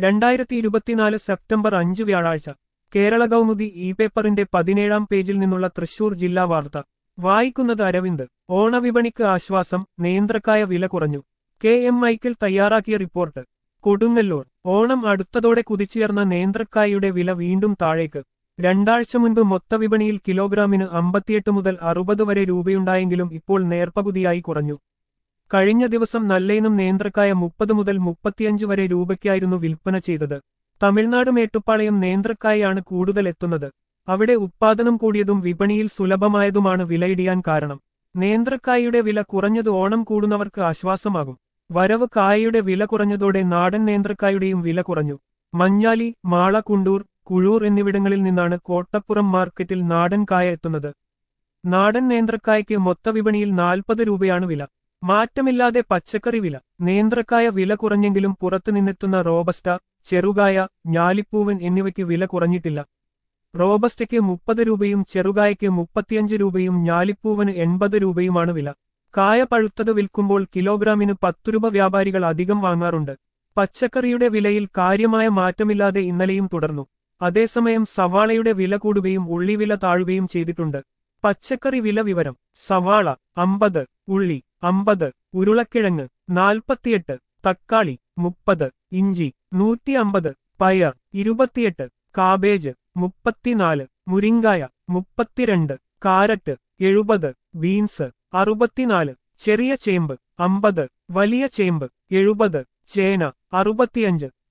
രണ്ടായിരത്തി ഇരുപത്തിനാല് സെപ്റ്റംബർ അഞ്ച് വ്യാഴാഴ്ച കേരള കൗമുദി ഇ പേപ്പറിന്റെ പതിനേഴാം പേജിൽ നിന്നുള്ള തൃശൂർ ജില്ലാ വാർത്ത വായിക്കുന്നത് അരവിന്ദ് ഓണവിപണിക്ക് ആശ്വാസം നേന്ത്രക്കായ വില കുറഞ്ഞു കെ എം മൈക്കിൾ തയ്യാറാക്കിയ റിപ്പോർട്ട് കൊടുങ്ങല്ലൂർ ഓണം അടുത്തതോടെ കുതിച്ചുയർന്ന നേന്ത്രക്കായയുടെ വില വീണ്ടും താഴേക്ക് രണ്ടാഴ്ച മുൻപ് മൊത്തവിപണിയിൽ കിലോഗ്രാമിന് അമ്പത്തിയെട്ട് മുതൽ അറുപത് വരെ രൂപയുണ്ടായെങ്കിലും ഇപ്പോൾ നേർപ്പകുതിയായി കുറഞ്ഞു കഴിഞ്ഞ ദിവസം നല്ലയിനം നേന്ത്രക്കായ മുപ്പത് മുതൽ മുപ്പത്തിയഞ്ച് വരെ രൂപയ്ക്കായിരുന്നു വിൽപ്പന ചെയ്തത് തമിഴ്നാട് മേട്ടുപ്പാളയം നേന്ത്രക്കായാണ് കൂടുതൽ എത്തുന്നത് അവിടെ ഉത്പാദനം കൂടിയതും വിപണിയിൽ സുലഭമായതുമാണ് വിലയിടിയാൻ കാരണം നേന്ത്രക്കായയുടെ വില കുറഞ്ഞത് ഓണം കൂടുന്നവർക്ക് ആശ്വാസമാകും വരവ് കായയുടെ വില കുറഞ്ഞതോടെ നാടൻ നേന്ത്രക്കായുടെയും വില കുറഞ്ഞു മഞ്ഞാലി മാള കുണ്ടൂർ കുഴൂർ എന്നിവിടങ്ങളിൽ നിന്നാണ് കോട്ടപ്പുറം മാർക്കറ്റിൽ നാടൻ കായ എത്തുന്നത് നാടൻ നേന്ത്രക്കായ്ക്ക് മൊത്തവിപണിയിൽ നാൽപ്പത് രൂപയാണ് വില മാറ്റമില്ലാതെ പച്ചക്കറി വില നേന്ത്രക്കായ വില കുറഞ്ഞെങ്കിലും പുറത്തുനിന്നെത്തുന്ന റോബസ്റ്റ ചെറുകായ ഞാലിപ്പൂവൻ എന്നിവയ്ക്ക് വില കുറഞ്ഞിട്ടില്ല റോബസ്റ്റയ്ക്ക് മുപ്പത് രൂപയും ചെറുകായയ്ക്ക് മുപ്പത്തിയഞ്ച് രൂപയും ഞാലിപ്പൂവന് എൺപത് രൂപയുമാണ് വില കായ പഴുത്തത് വിൽക്കുമ്പോൾ കിലോഗ്രാമിന് പത്തു രൂപ വ്യാപാരികൾ അധികം വാങ്ങാറുണ്ട് പച്ചക്കറിയുടെ വിലയിൽ കാര്യമായ മാറ്റമില്ലാതെ ഇന്നലെയും തുടർന്നു അതേസമയം സവാളയുടെ വില കൂടുകയും ഉള്ളിവില താഴുകയും ചെയ്തിട്ടുണ്ട് പച്ചക്കറി വില വിവരം സവാള അമ്പത് ഉള്ളി അമ്പത് ഉരുളക്കിഴങ്ങ് നാൽപ്പത്തിയെട്ട് തക്കാളി മുപ്പത് ഇഞ്ചി നൂറ്റി അമ്പത് പയർ ഇരുപത്തിയെട്ട് കാബേജ് മുപ്പത്തിനാല് മുരിങ്കായ മുപ്പത്തിരണ്ട് കാരറ്റ് എഴുപത് ബീൻസ് അറുപത്തിനാല് ചെറിയ ചേമ്പ് അമ്പത് വലിയ ചേമ്പ് എഴുപത് ചേന അറുപത്തിയഞ്ച്